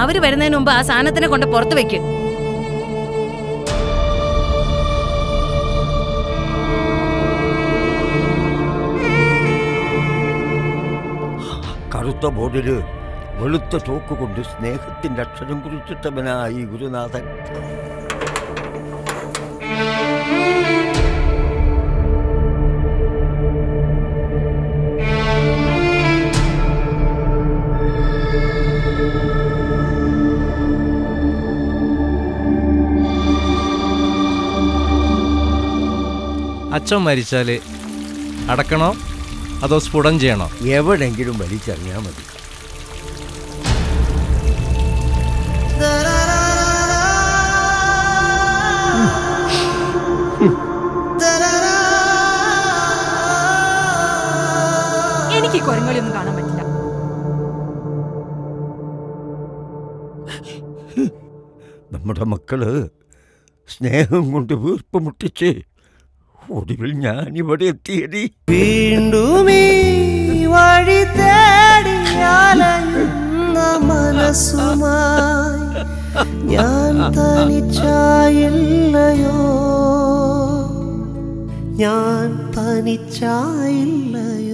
അവര് വരുന്നതിന് മുമ്പ് ആ സാധനത്തിനെ കൊണ്ട് പുറത്ത് വെക്ക് കറുത്ത ബോർഡില് വെളുത്ത ചോക്ക് കൊണ്ട് സ്നേഹത്തിന്റെ അക്ഷരം കുറിച്ചിട്ടവനായി ഗുരുനാഥൻ അച്ഛൻ മരിച്ചാല് അടക്കണോ അതോ സ്ഫുടം ചെയ്യണോ എവിടെങ്കിലും വലിച്ചെറിഞ്ഞാൽ മതി എനിക്ക് ഈ കുരങ്ങളിയൊന്നും കാണാൻ പറ്റില്ല നമ്മുടെ മക്കള് സ്നേഹം കൊണ്ട് വീർപ്പ് മുട്ടിച്ച് ഒടുവിൽ ഞാൻ ഇവിടെ എത്തിയടി വീണ്ടും ഈ വഴി തേടി അലയുന്ന മനസ്സുമായി ഞാൻ തനിച്ചായില്ലയോ ഞാൻ തനിച്ചായില്ലയോ